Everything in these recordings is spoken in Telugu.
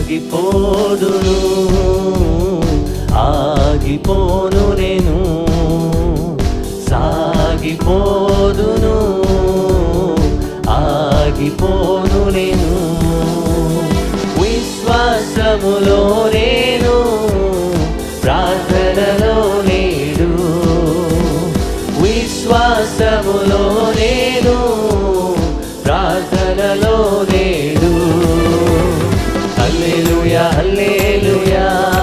సాగిపోదును ఆగిపోను నేను సాగిపోదును ఆగిపోను నేను విశ్వాసములో నేను ప్రార్థనలో నేడు విశ్వాసములో నేను ప్రార్థనలో నేడు హల్లెలూయా హల్లెలూయా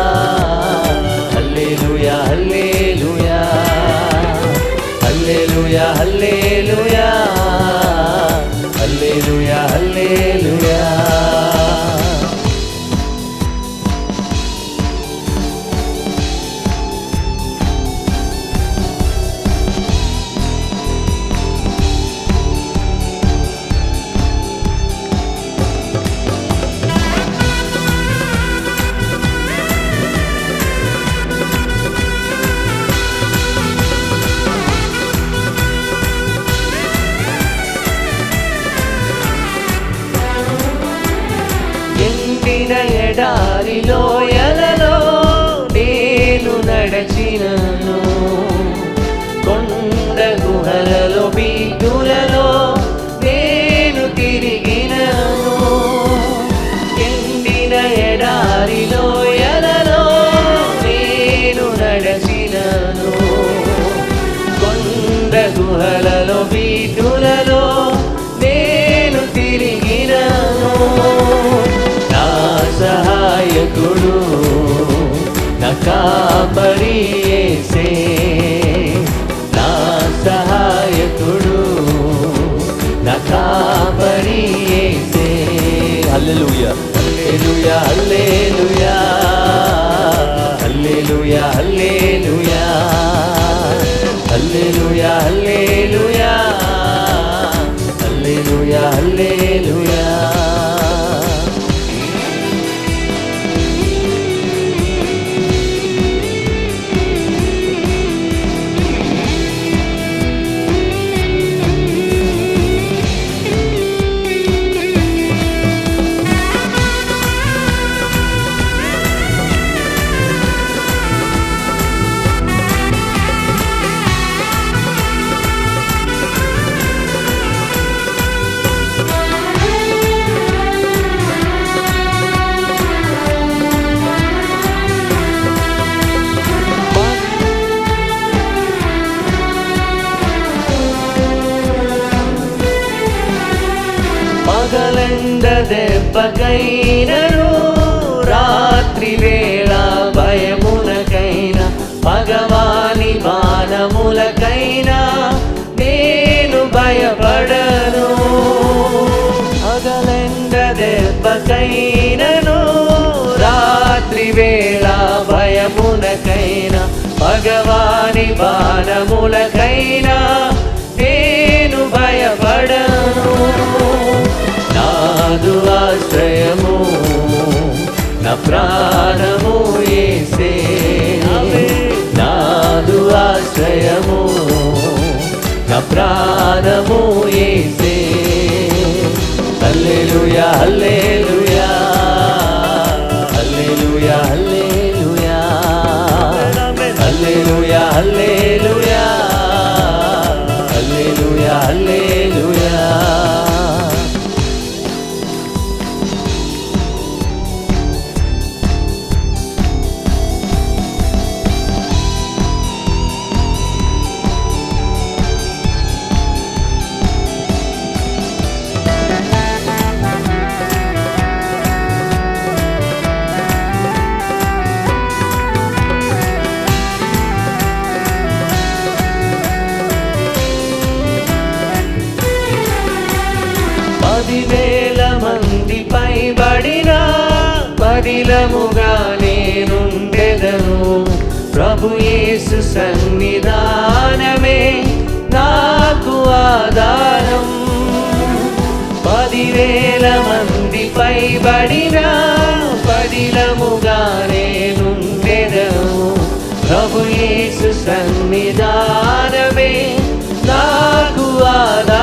హల్లెలూయా హల్లెలూయా హల్లెలూయా హల్లెలూయా హల్లెలూయా హల్లెలూయా ఎండిన ఎడారిలో ఎలలో నేను నడచినను కొండ గుహలలో బీటులలో నేను తిరిగినను ఎండిన ఎడారిలో ఎలలో నేను నడచినను కొండ గుహలలో బీటులలో నేను తిరిగినను నా సహాయకుడు నా కాపరి యేసే నా సహాయకుడు నా కాపరి యేసే హల్లెలూయా హల్లెలూయా హల్లెలూయా హల్లెలూయా హల్లెలూయా హల్లెలూయా హల్లెలూయా హల్లెలూయా హల్లెలూయా పగలండ దెబ్బకైనను రాత్రి వేళ భయములకైన భగవాని బాణములకైనా నేను భయపడను పగలండ దెబ్బకైనను రాత్రి వేళ భయమునకైనా భగవాని బాణములకైనా నేను భయపడను నాదు ఆశ్రయము నా ప్రాణము ఏసే నాదు ఆశ్రయము నా ప్రాణము ఏసే హల్లెలూయా హల్లెలూయా హల్లెలూయా హల్లెలూయా హల్లెలూయా హల్లెలూయా హల్లెలూయా హల్లెలూయా పదివేల మంది పైబడిన పదిలముగా నేనుండెదను ప్రభు యేసు సన్నిధానమే నాకు ఆధారం పదివేల మంది పైబడిన పదిలముగా నేనుండెదను ప్రభు యేసు సన్నిధానమే నాకు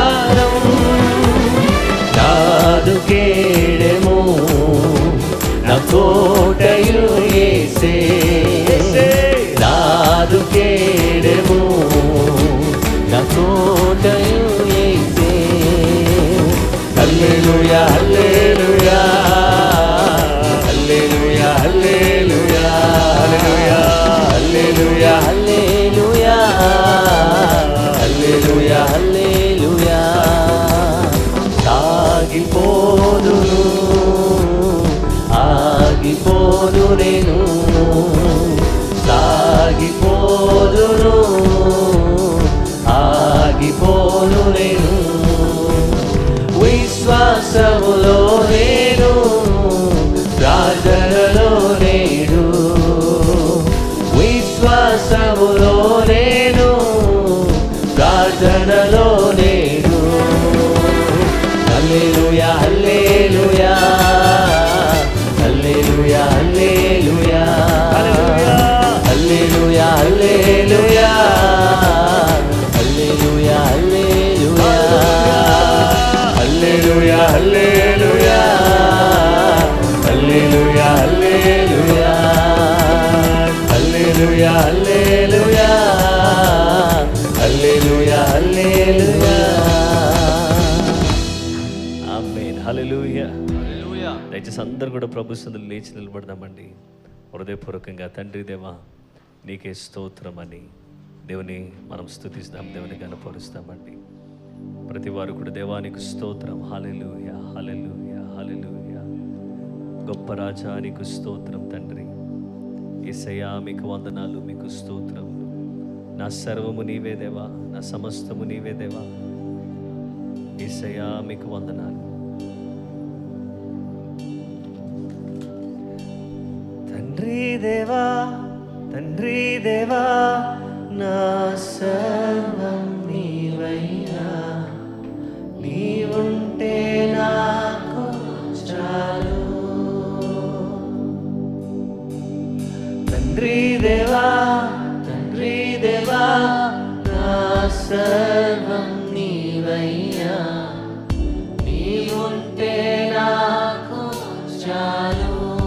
ఆధారం నాదు కేడెము నా నా కోటయు ఏసే నాదు కేడము నా కోటయు ఏసే హల్లెలూయా హల్లెలూయా హల్లెలూయా హల్లెలూయా హల్లెలూయా హల్లెలూయా హల్లెలూయా హల్లెలూయా సాగిపోదును ఆగిపోదు నేను సాగిపోదును ఆగిపోను నేను విశ్వాసములో నేను ప్రార్థనలో నేడు విశ్వాసములో నేను ప్రార్థనలో నేడు హల్లెలూయా హల్లెలూయా హల్లెలూయా హల్లెలూయా హల్లెలూయా హల్లెలూయా హల్లెలూయా హల్లెలూయా హల్లెలూయా హల్లెలూయా హల్లెలూయా హల్లెలూయా హల్లెలూయా హల్లెలూయా హల్లెలూయా ఆమేన్ హల్లెలూయా దయచేసి అందరూ కూడా ప్రభు సందులు లేచి నిలబడదామండి హృదయపూర్వకంగా తండ్రి దేవా నీకే స్తోత్రం అని దేవుని మనం స్తుతిస్తాం దేవుని కనపరుస్తామండి ప్రతి వారు కూడా దేవానికి స్తోత్రం హల్లెలూయ హల్లెలూయ హల్లెలూయ గొప్ప రాజా నీకు స్తోత్రం తండ్రి ఏసయ్యా మీకు వందనాలు మీకు స్తోత్రములు నా సర్వము నీవే దేవా నా సమస్తము నీవే దేవా ఏసయ్యా మీకు వందనాలు తండ్రి దేవా తండ్రి దేవా నా సర్వం నీవైనా నీవుంటే నాకు చాలు తండ్రి దేవా తండ్రి దేవా నా సర్వం నీవయ్యా నీవుంటే నాకు చాలు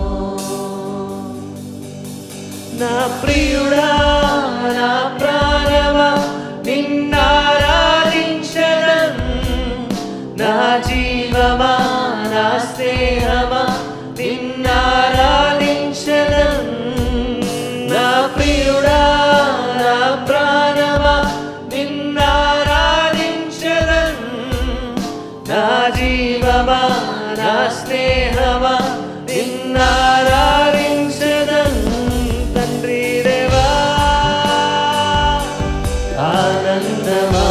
నా ప్రియుడా నా ప్రాణమా నిన్నారాధించడం నా జీవమా నా స్నేహమా నిన్నారాధించడం నా ప్రియుడా నా ప్రాణమా నిన్నారాధించడం నా జీవమా నా స్నేహమా నిన్నారాధించడం తండ్రి దేవా ఆనందమా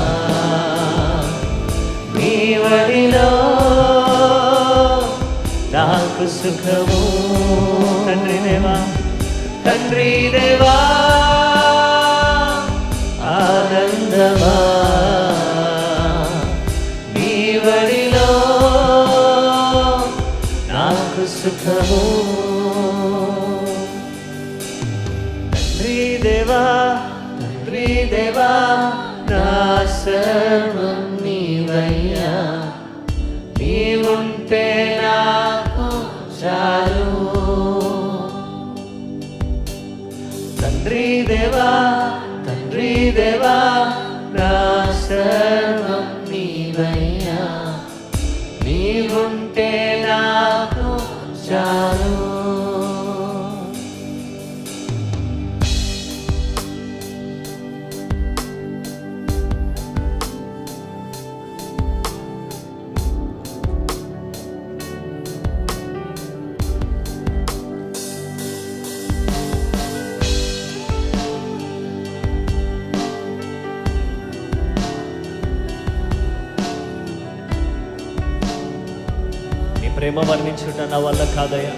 నీ వడిలో నాకు సుఖము తండ్రి దేవా తండ్రి దేవా ఆనందమా నీ వడిలో నాకు సుఖము తండ్రి దేవా తండ్రి దేవా నా సర్వం నీవయ్యా నీవుంటే నాకు చాలు తండ్రి దేవా తండ్రి దేవా నా సర్వం నీవయ్యా నీవుంటే నాకు చాలు నీ ప్రేమ వర్ణించుట నా వల్ల కాదయ్యా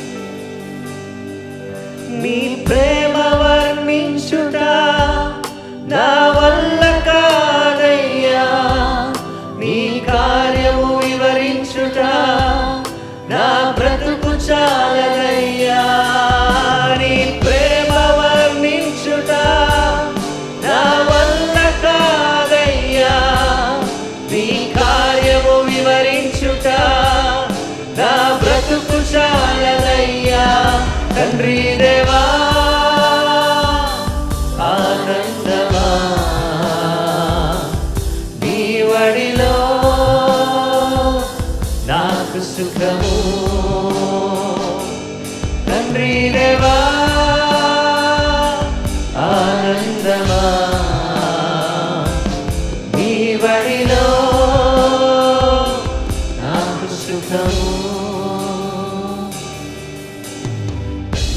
నీ ప్రేమ వర్ణించుట నా వల్ల కాదయ్యా నీ కార్యము వివరించుట నా బ్రతుకు చాలదయ్యా నీ ప్రేమ వర్ణించుట నా వల్ల కాదయ్యా నీ కార్యము వివరించుట నా బ్రతుకు చాలదయ్యా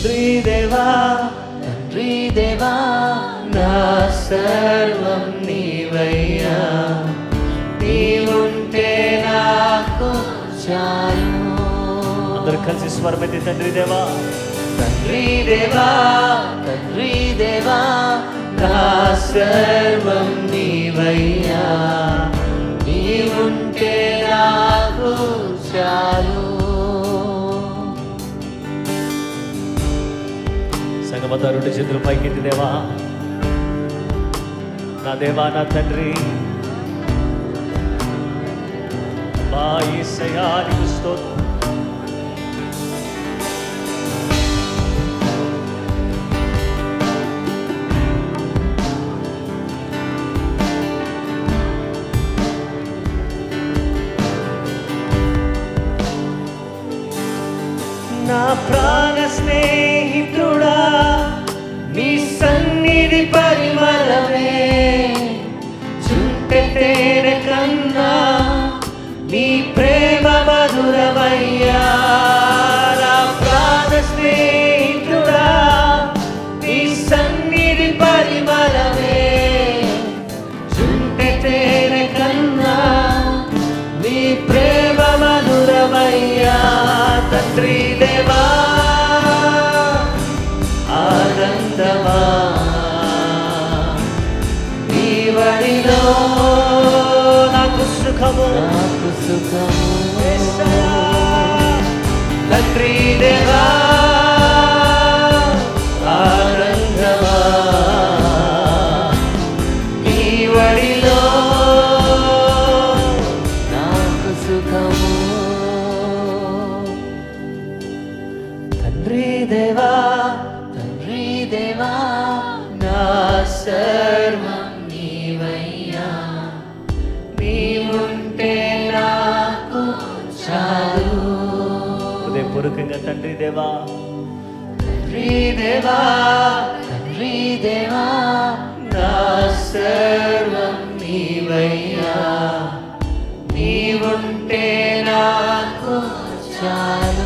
తండ్రి దేవా తండ్రి దేవా నా సర్వం నీవయ్యా నీవుంటే నాకు చాలు అందరూ కలిసి స్వరమెత్తి తండ్రి దేవా తండ్రి దేవా తండ్రి దేవా నా సర్వం నీవయ్యా నీవుంటే నాకు చాలు సంగమత రెండు చేతులు పైకెత్తి దేవా నా దేవా నా తండ్రి మా యేసయ్యా నీకు స్తోత్రం నా ప్రాణ స్నేహితుడా నీ సన్నిధి పరిమళమే చుంటె తేనె కన్నా నీ ప్రేమ మధురమయ్యా నా ప్రాణ స్నేహితుడా నీ సన్నిధి పరిమళమే చుంటె తేనె కన్నా నీ ప్రేమ మధురమయ్యా తండ్రి దేవా ఆనందమా నీ వడిలో నాకు సుఖము నాకు సుఖము యేసయ్యా. తండ్రి దేవా ఆనందమా నీ వడిలో నాకు సుఖము తండ్రి దేవా తండ్రి దేవా నా సర్వం నీవయ్యా నీవుంటే నాకు చాలు హృదయపూర్వకంగా తండ్రి దేవా తండ్రి దేవా తండ్రి దేవా నా సర్వం నీవయ్యా నీవుంటే నాకు చాలు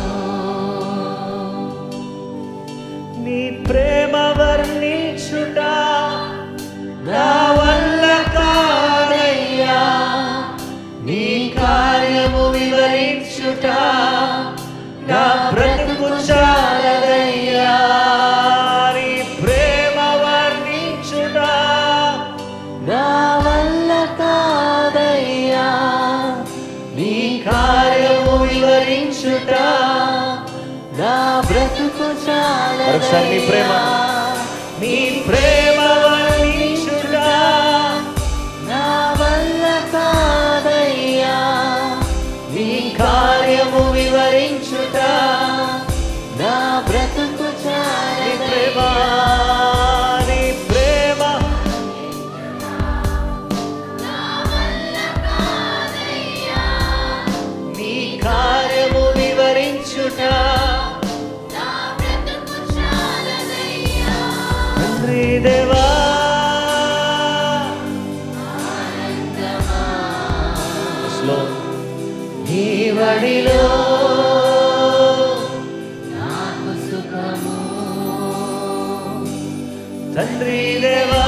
నీ ప్రేమ వర్ణించుట నా వల్ల కాదయ్యా నీ కార్యము వివరించుట నా బ్రతుకు చాలదయ్యా నీ ప్రేమ వర్ణించుట నా వల్ల కాదయ్యా నీ కార్యము వివరించుట నా బ్రతుకు చాలా మరొకసారి నీ ప్రేమ. నీ ప్రేమ వర్ణించుట నా వల్ల కాదయ్యా నీ కార్యము వివరించుట నా బ్రతుకు నీ ప్రేమ చాలా నీ ప్రేమ నీ కార్యము వివరించుట తండ్రి దేవా స్లో నీ వడిలో నాకు సుఖము తండ్రి దేవా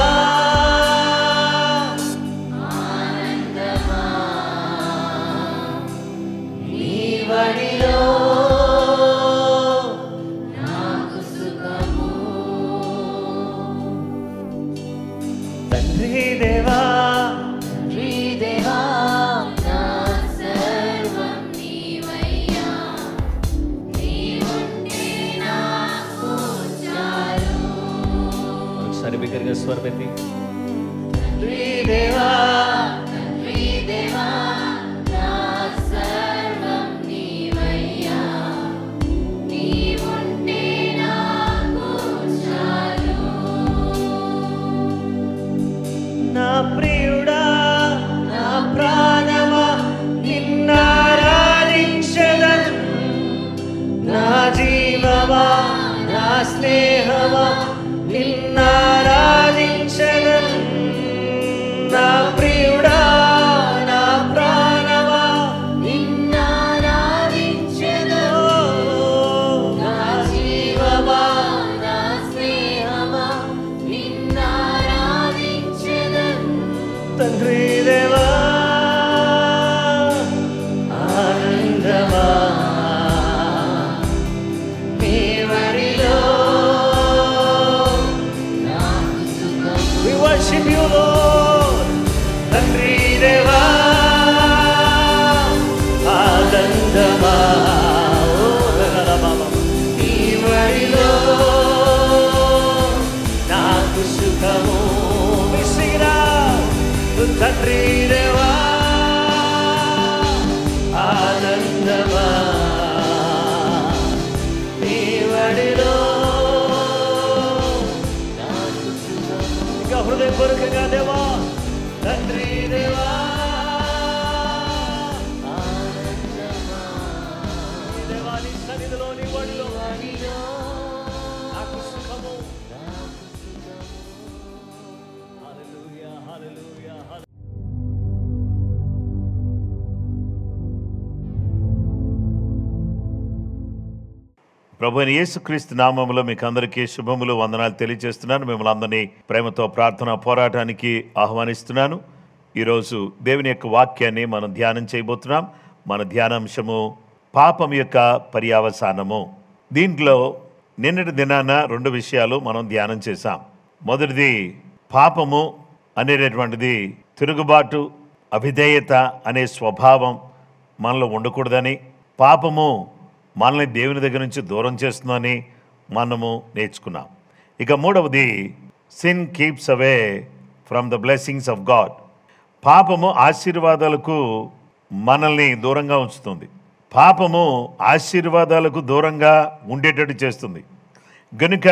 నీ వడిలో నాకు సుఖము తండ్రి దేవా తండ్రి దేవా నా సర్వం నీవయ్యా నీవుంటే నాకు చాలు ఒకసారి బిగ్గరగా స్వరమెత్తి తండ్రి దేవా తండ్రి దేవా నా సర్వం నీవయ్యా నీవుంటే నాకు చాలు నా ప్రియుడా నా ప్రాణమా నిన్నారాధించదన్ నా జీవమా నా స్నేహమా నిన్నారాధించదన్ నా ప్రియుడా నా ప్రాణమా నిన్నారాధించెదను ఓ, నా జీవమా తండ్రి దేవా ఆనందమా నీ వడిలో ఇంకా హృదయపూర్వకంగా దేవా తండ్రి దేవా నీ దేవా నీ సన్నిధిలో నీ వడిలో నాకు సుఖము హల్లెలూయా హల్లెలూయా హల్లెలూయా ప్రభు అయిన యేసుక్రీస్తు నామములో మీకు అందరికీ శుభములు వందనాలు తెలియజేస్తున్నాను మిమ్మల్ని అందరినీ ప్రేమతో ప్రార్థన పోరాటానికి ఆహ్వానిస్తున్నాను ఈరోజు దేవుని యొక్క వాక్యాన్ని మనం ధ్యానం చేయబోతున్నాం మన ధ్యానాంశము పాపం యొక్క పర్యావసానము దీంట్లో నిన్నటి దినాన రెండు విషయాలు మనం ధ్యానం చేశాం మొదటిది పాపము అనేటటువంటిది తిరుగుబాటు అవిధేయత అనే స్వభావం మనలో ఉండకూడదని పాపము మనల్ని దేవుని దగ్గర నుంచి దూరం చేస్తుందని మనము నేర్చుకున్నాం ఇక మూడవది sin keeps away from the blessings of God పాపము ఆశీర్వాదాలకు మనల్ని దూరంగా ఉంచుతుంది పాపము ఆశీర్వాదాలకు దూరంగా ఉండేటట్టు చేస్తుంది గనుక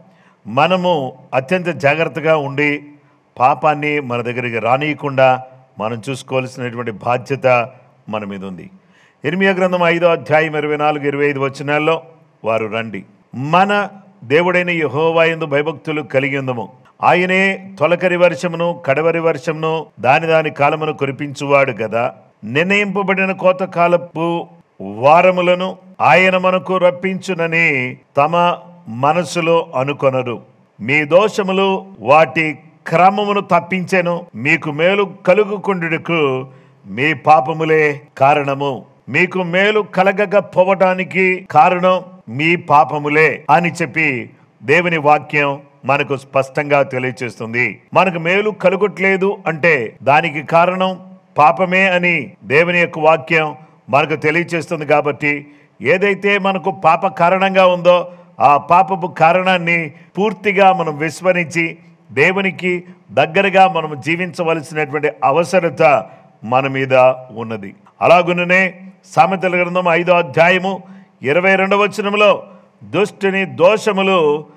మనము అత్యంత జాగ్రత్తగా ఉండి పాపాన్ని మన దగ్గరికి రానియకుండా మనం చూసుకోవాల్సినటువంటి బాధ్యత మన మీద ఉంది ఇర్మియా గ్రంథం ఐదో అధ్యాయం ఇరవై నాలుగు ఇరవై ఐదు వచనాల్లో వారు రండి మన దేవుడైన యహోవాయందు భయభక్తులు కలిగి ఉందము ఆయనే తొలకరి వర్షమును కడవరి వర్షమును దాని దాని కాలమును కురిపించువాడు కదా నిర్ణయింపబడిన కోతకాలపు వారములను ఆయన మనకు రప్పించునని తమ మనసులో అనుకొనరు మీ దోషములు వాటి క్రమమును తప్పించెను మీకు మేలు కలుగుకుండుటకు మీ పాపములే కారణము మీకు మేలు కలగకపోవటానికి కారణం మీ పాపములే అని చెప్పి దేవుని వాక్యం మనకు స్పష్టంగా తెలియచేస్తుంది మనకు మేలు కలుగట్లేదు అంటే దానికి కారణం పాపమే అని దేవుని యొక్క వాక్యం మనకు తెలియచేస్తుంది కాబట్టి ఏదైతే మనకు పాప కారణంగా ఉందో ఆ పాపపు కారణాన్ని పూర్తిగా మనం విస్మరించి దేవునికి దగ్గరగా మనం జీవించవలసినటువంటి అవసరత మన మీద ఉన్నది అలాగుననే సామెతల గ్రంథం ఐదో అధ్యాయము ఇరవై రెండవ వచనంలో దుష్టుని దోషములు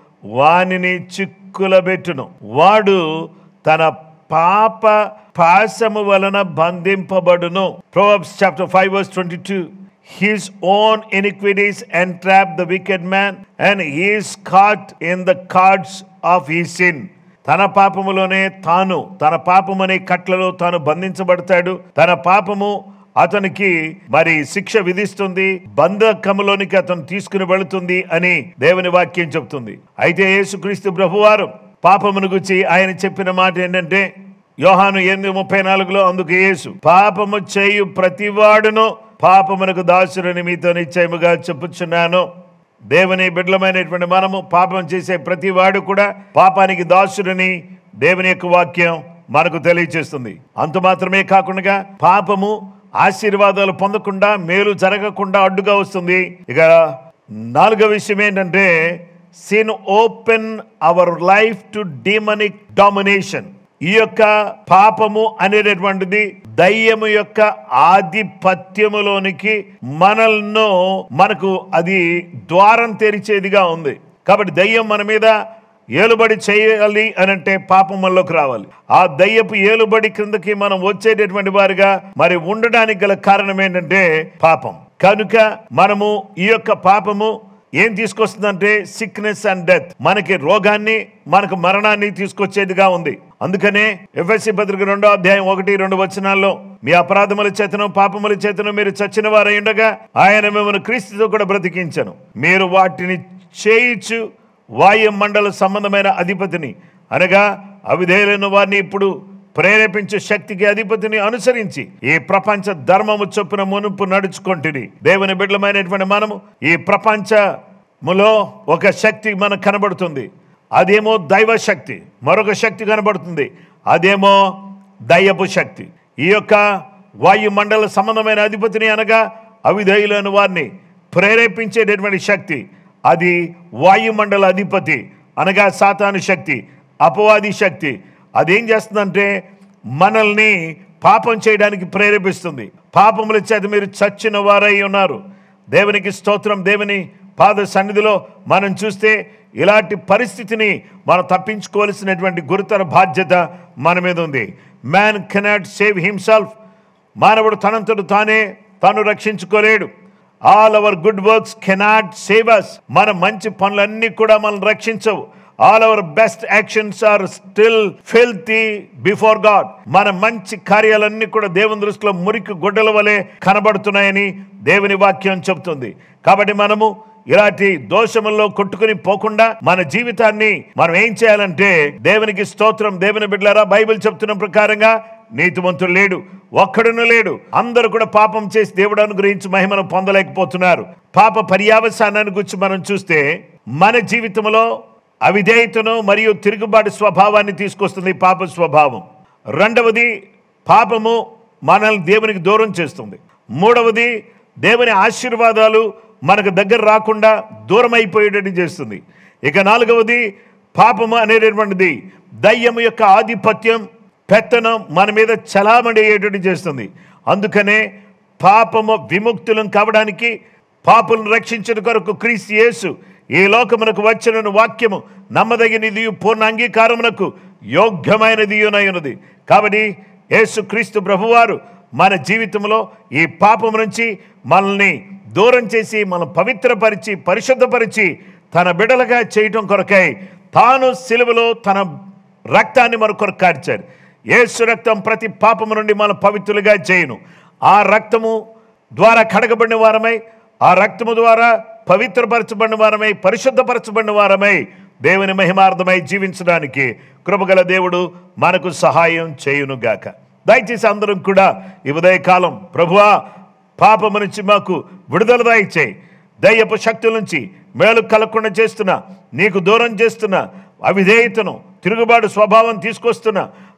వానిని చిక్కులబెట్టును వాడు తన పాప పాశము వలన బంధింపబడును Proverbs chapter five verse twenty two His own iniquities entrap the wicked man, and he is caught in the cards of his sin. తన పాపములోనే తాను తన పాపమనే కట్లలో తాను బంధించబడతాడు తన పాపము అతనికి మరి శిక్ష విధిస్తుంది బంధకములోనికి అతను తీసుకుని వెళుతుంది అని దేవుని వాక్యం చెప్తుంది అయితే యేసుక్రీస్తు ప్రభువారు పాపమును గురించి ఆయన చెప్పిన మాట ఏంటంటే యోహాను ఎనిమిది ముప్పై నాలుగులో అందుకు యేసు పాపము చేయు ప్రతివాడును పాపమునకు దాసురని మీతో నిశ్చయముగా చెప్పుచున్నాను దేవుని బిడ్డలమైనటువంటి మనము పాపం చేసే ప్రతి వాడు కూడా పాపానికి దాసుడని దేవుని యొక్క వాక్యం మనకు తెలియచేస్తుంది అంత మాత్రమే కాకుండా పాపము ఆశీర్వాదాలు పొందకుండా మేలు జరగకుండా అడ్డుగా వస్తుంది ఇక నాలుగో విషయం ఏంటంటే sin open our life to demonic domination ఈ యొక్క పాపము అనేటటువంటిది దయ్యము యొక్క ఆధిపత్యములోనికి మనల్ని మనకు అది ద్వారం తెరిచేదిగా ఉంది కాబట్టి దయ్యం మన మీద ఏలుబడి చేయాలి అని అంటే పాపం మనలోకి రావాలి ఆ దయ్యపు ఏలుబడి క్రిందకి మనం వచ్చేటటువంటి వారిగా మరి ఉండడానికి గల కారణం ఏంటంటే పాపం కనుక మనము ఈ యొక్క పాపము ఏం తీసుకొస్తుందంటే సిక్నెస్ అండ్ డెత్ మనకి రోగాన్ని మనకు మరణాన్ని తీసుకొచ్చేదిగా ఉంది అందుకనే ఎఫ్ఎస్సి పత్రిక రెండో అధ్యాయం ఒకటి రెండు వచనాల్లో మీ అపరాధముల చేతను పాపముల చేతను మీరు చచ్చిన వారై ఉండగా ఆయన మిమ్మల్ని క్రీస్తుతో కూడా బ్రతికించను మీరు వాటిని చేయించు వాయు మండల సంబంధమైన అధిపతిని అనగా అవిధేయులైన వారిని ఇప్పుడు ప్రేరేపించే శక్తికి అధిపతిని అనుసరించి ఈ ప్రపంచ ధర్మము చొప్పున మునుపు నడుచుకుంటుంది దేవుని బిడ్డలమైనటువంటి మనము ఈ ప్రపంచములో ఒక శక్తి మనకు కనబడుతుంది అదేమో దైవ శక్తి మరొక శక్తి కనబడుతుంది అదేమో దయ్యపు శక్తి ఈ యొక్క వాయుమండల సంబంధమైన అధిపతిని అనగా అవిధేయులైన వారిని ప్రేరేపించేటటువంటి శక్తి అది వాయుమండల అధిపతి అనగా సాతాను శక్తి అపవాది శక్తి అదేం చేస్తుందంటే మనల్ని పాపం చేయడానికి ప్రేరేపిస్తుంది పాపముల చేత మీరు చచ్చిన వారై ఉన్నారు దేవునికి స్తోత్రం దేవుని పాద సన్నిధిలో మనం చూస్తే ఇలాంటి పరిస్థితిని మనం తప్పించుకోవాల్సినటువంటి గురుతర బాధ్యత మన మీద ఉంది మ్యాన్ కెనాట్ సేవ్ హిమ్సెల్ఫ్ మానవుడు తనంతడు తానే తాను రక్షించుకోలేడు all our good works cannot save us మన మంచి పనులన్నీ కూడా మనం రక్షించవు all our best actions are still filthy before God మన మంచి కార్యాలన్నీ కూడా దేవుని దృష్టిలో మురికి గుడ్డల వలె కనబడుతున్నాయని దేవుని వాక్యం చెబుతుంది కాబట్టి మనము ఇలాంటి దోషముల్లో కొట్టుకుని పోకుండా మన జీవితాన్ని మనం ఏం చేయాలంటే దేవునికి స్తోత్రం దేవుని బిడ్డలారా బైబిల్ చెప్తున్న ప్రకారంగా నీతిమంతుడు లేడు ఒక్కడును లేడు అందరూ కూడా పాపం చేసి దేవుడు అనుగ్రహించి మహిమను పొందలేకపోతున్నారు పాప పర్యావసానాన్ని గురించి మనం చూస్తే మన జీవితంలో అవిధేయతను మరియు తిరుగుబాటు స్వభావాన్ని తీసుకొస్తుంది పాప స్వభావం రెండవది పాపము మనల్ని దేవునికి దూరం చేస్తుంది మూడవది దేవుని ఆశీర్వాదాలు మనకు దగ్గర రాకుండా దూరం అయిపోయేటట్టు చేస్తుంది ఇక నాలుగవది పాపము అనేటటువంటిది దయ్యము యొక్క ఆధిపత్యం పెత్తనం మన మీద చలామణి అయ్యేటట్టు చేస్తుంది అందుకనే పాపము విముక్తులం కావడానికి పాపులను రక్షించిన కొరకు క్రీస్తు యేసు ఈ లోకమునకు వచ్చిన వాక్యము నమ్మదగినది పూర్ణ అంగీకారమునకు యోగ్యమైనది ఉన్నది కాబట్టి యేసు క్రీస్తు ప్రభువారు మన జీవితంలో ఈ పాపం నుంచి మనల్ని దూరం చేసి మనం పవిత్రపరిచి పరిశుద్ధపరిచి తన బిడలుగా చేయటం కొరకై తాను సిలువలో తన రక్తాన్ని మన కొరకు కార్చారు యేసు రక్తం ప్రతి పాపము నుండి మనం పవిత్రులుగా చేయను ఆ రక్తము ద్వారా కడగబడిన వారమై ఆ రక్తము ద్వారా పవిత్రపరచబడిన వారమై పరిశుద్ధపరచబడిన వారమై దేవుని మహిమార్థమై జీవించడానికి కృపగల దేవుడు మనకు సహాయం చేయునుగాక దయచేసి అందరం కూడా ఈ ఉదయకాలం ప్రభువా పాపము నుంచి మాకు విడుదల దయచేయి దయ్యపు శక్తుల నుంచి మేలు కలగకుండా చేస్తున్న నీకు దూరం చేస్తున్న అవిధేయతను తిరుగుబాటు స్వభావం తీసుకొస్తున్న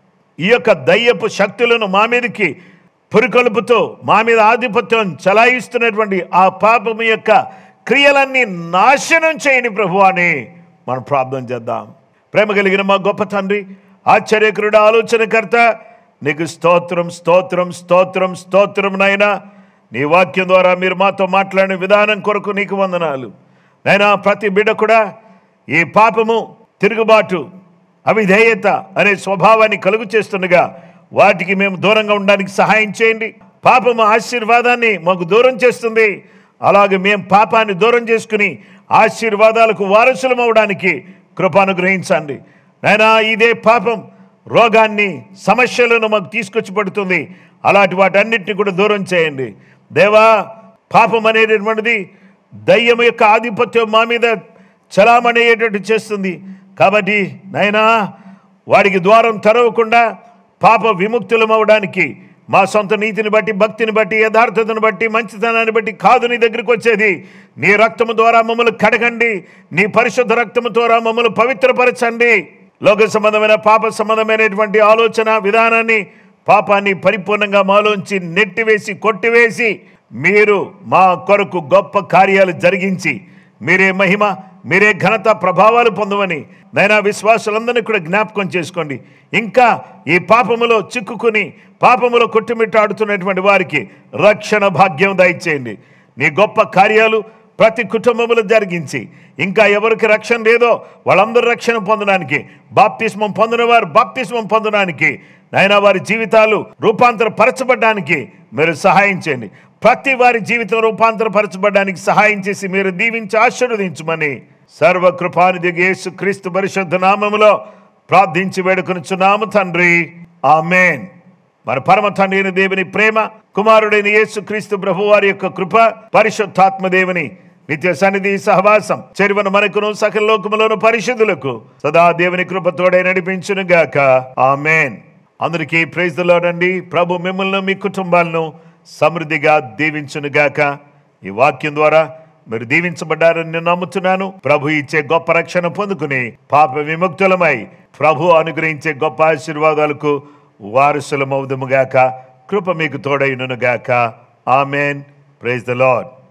ఈ యొక్క దయ్యపు శక్తులను మా మీదకి పురికొలుపుతో మా మీద ఆధిపత్యం చలాయిస్తున్నటువంటి ఆ పాపము యొక్క క్రియలన్నీ నాశనం చేయని ప్రభు అని మనం ప్రార్థన చేద్దాం ప్రేమ కలిగిన మా గొప్ప తండ్రి ఆశ్చర్యకరుడు ఆలోచనకర్త నీకు స్తోత్రం స్తోత్రం స్తోత్రం స్తోత్రం నైనా నీ వాక్యం ద్వారా మీరు మాతో మాట్లాడిన విధానం కొరకు నీకు వందనాలు నైనా ప్రతి బిడ్డ కూడా ఈ పాపము తిరుగుబాటు అవిధేయత అనే స్వభావాన్ని కలుగు చేస్తుండగా వాటికి మేము దూరంగా ఉండడానికి సహాయం చేయండి పాపము ఆశీర్వాదాన్ని మాకు దూరం చేస్తుంది అలాగే మేము పాపాన్ని దూరం చేసుకుని ఆశీర్వాదాలకు వారసులం అవడానికి కృప అనుగ్రహించండి నాయనా ఇదే పాపం రోగాన్ని సమస్యలను మాకు తీసుకొచ్చి పడుతుంది అలాంటి వాటన్నిటిని కూడా దూరం చేయండి దేవా పాపం అనేటటువంటిది దయ్యం యొక్క ఆధిపత్యం మా మీద చలామణయ్యేటట్టు చేస్తుంది కాబట్టి నాయనా వాడికి ద్వారం తెరవకుండా పాప విముక్తులం అవడానికి మా సొంత నీతిని బట్టి భక్తిని బట్టి యథార్థతను బట్టి మంచితనాన్ని బట్టి కాదు నీ దగ్గరికి వచ్చేది నీ రక్తము ద్వారా మమ్మల్ని కడగండి నీ పరిశుద్ధ రక్తము ద్వారా మమ్మల్ని పవిత్రపరచండి లోక సంబంధమైన పాప సంబంధమైనటువంటి ఆలోచన విధానాన్ని పాపాన్ని పరిపూర్ణంగా మాలోంచి నెట్టివేసి కొట్టివేసి మీరు మా కొరకు గొప్ప కార్యాలు జరిగించి మీరే మహిమ మీరే ఘనత ప్రభావాలు పొందవని నైనా విశ్వాసులందరినీ కూడా జ్ఞాపకం చేసుకోండి ఇంకా ఈ పాపములో చిక్కుకుని పాపములో కొట్టుమిట్టాడుతున్నటువంటి వారికి రక్షణ భాగ్యం దయచేయండి నీ గొప్ప కార్యాలు ప్రతి కుటుంబములో జరిగించి ఇంకా ఎవరికి రక్షణ లేదో వాళ్ళందరూ రక్షణ పొందడానికి బాప్తిస్మం పొందిన వారు బాప్తిస్మం పొందడానికి నాయన వారి జీవితాలు రూపాంతరపరచబడ్డానికి మీరు సహాయం చేయండి ప్రతి వారి జీవితం రూపాంతరపరచబడడానికి సహాయం చేసి మీరు దీవించి ఆశీర్వదించమని సర్వకృపానిధి యేసు క్రీస్తు పరిశుద్ధ నామములో ప్రార్థించి వేడుకొనుచున్నాము తండ్రి ఆమెన్ మన పరమ తండ్రి అయిన దేవుని ప్రేమ కుమారుడైన యేసు క్రీస్తు ప్రభు వారి యొక్క కృప పరిశుద్ధాత్మ దేవుని నిత్య సన్నిధి సహవాసం చెరువను మనకును సకల లోకములోను పరిశుద్ధులకు సదా దేవుని కృప తోడై నడిపించును గాక ఆమెన్ అందరికీ ప్రైజ్ అండి ప్రభు మిమ్మల్ని మీ కుటుంబాలను సమృద్ధిగా దీవించును గాక ఈ వాక్యం ద్వారా మీరు దీవించబడ్డారని నేను నమ్ముతున్నాను ప్రభు ఇచ్చే గొప్ప రక్షణ పొందుకుని పాప విముక్తులమై ప్రభు అనుగ్రహించే గొప్ప ఆశీర్వాదాలకు వారసులమవుదుముగాక కృప మీకు తోడైనను గాక ఆమెన్ ప్రైజ్ ద లార్డ్